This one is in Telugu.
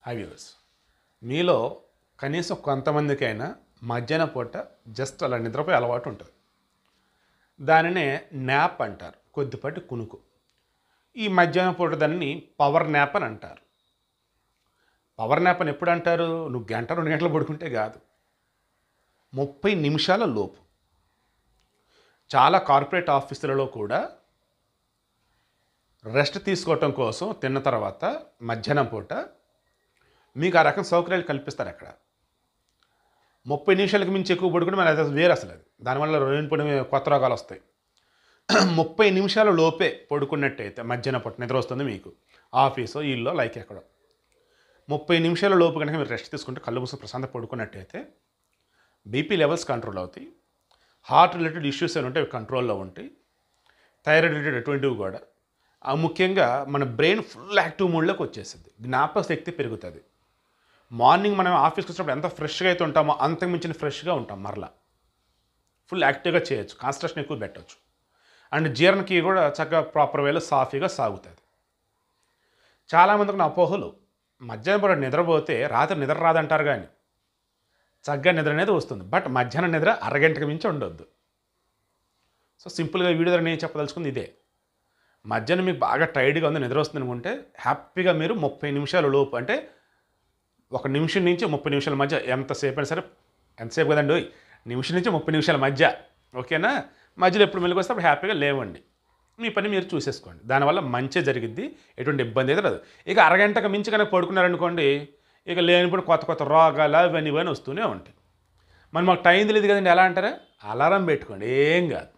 హై వ్యూవర్స్ మీలో కనీసం కొంతమందికైనా మధ్యాహ్నం పూట జస్ట్ అలా నిద్రపోయే అలవాటు ఉంటుంది దానినే న్యాప్ అంటారు కొద్దిపాటి కునుకు ఈ మధ్యాహ్నం పూట దాన్ని పవర్ న్యాప్ అని అంటారు పవర్ న్యాప్ అని ఎప్పుడు అంటారు నువ్వు గంట రెండు గంటలు పడుకుంటే కాదు ముప్పై నిమిషాల లోపు చాలా కార్పొరేట్ ఆఫీసులలో కూడా రెస్ట్ తీసుకోవటం కోసం తిన్న తర్వాత మధ్యాహ్నం పూట మీకు ఆ రకం సౌకర్యాలు కల్పిస్తారు అక్కడ ముప్పై నిమిషాలకు మించి ఎక్కువ పడుకుంటే మన అది వేరు అసలు అది దానివల్ల రెండు కొత్త రోగాలు వస్తాయి ముప్పై నిమిషాల లోపే పడుకున్నట్టయితే మధ్యాహ్నం పూట నిద్ర వస్తుంది మీకు ఆఫీసో ఇల్లు లైక్ ఎక్కడో ముప్పై నిమిషాల లోపు కనుక మీరు రెస్ట్ తీసుకుంటే కళ్ళు మూసుకొని ప్రశాంత పడుకున్నట్టయితే బీపీ లెవెల్స్ కంట్రోల్ అవుతాయి హార్ట్ రిలేటెడ్ ఇష్యూస్ ఏమైనా ఉంటే అవి కంట్రోల్లో ఉంటాయి థైరాయిడ్ రిలేటెడ్ అటువంటివి కూడా ఆ ముఖ్యంగా మన బ్రెయిన్ ఫుల్ యాక్టివ్ మోడ్లోకి వచ్చేసింది జ్ఞాపక శక్తి పెరుగుతుంది మార్నింగ్ మనం ఆఫీస్కి వచ్చినప్పుడు ఎంత ఫ్రెష్గా అయితే ఉంటామో అంతకు మించిన ఫ్రెష్గా ఉంటాం మరలా ఫుల్ యాక్టివ్గా చేయొచ్చు కాన్సన్ట్రేషన్ ఎక్కువ పెట్టవచ్చు అండ్ జీర్ణకి కూడా చక్కగా ప్రాపర్ వేలో సాఫీగా సాగుతుంది చాలామందికి నా అపోహలు మధ్యాహ్నం పూట నిద్రపోతే రాత్రి నిద్ర రాదంటారు కానీ చక్కగా నిద్ర అనేది వస్తుంది బట్ మధ్యాహ్నం నిద్ర అరగంటకి మించి ఉండొద్దు సో సింపుల్గా వీడియో ద్వారా నేను చెప్పదలుచుకుంది ఇదే మధ్యాహ్నం మీకు బాగా టైర్డ్గా ఉంది నిద్ర వస్తుంది అనుకుంటే హ్యాపీగా మీరు ముప్పై నిమిషాల లోపు అంటే ఒక నిమిషం నుంచి ముప్పై నిమిషాల మధ్య ఎంతసేపు అయినా సరే ఎంతసేపు కదండి ఓయ్ నిమిషం నుంచి ముప్పై నిమిషాల మధ్య ఓకేనా మధ్యలో ఎప్పుడు మెలుగు వస్తే అప్పుడు హ్యాపీగా లేవండి మీ పని మీరు చూసేసుకోండి దానివల్ల మంచి జరిగిద్ది ఎటువంటి ఇబ్బంది అయితే రాదు ఇక అరగంటకు మించి కనుక పడుకున్నారనుకోండి ఇక లేనిప్పుడు కొత్త కొత్త రోగాలు ఇవన్నీ ఇవన్నీ వస్తూనే ఉంటాయి మరి మాకు టైం తెలియదు కదండి ఎలా అంటారా అలారం పెట్టుకోండి ఏం కాదు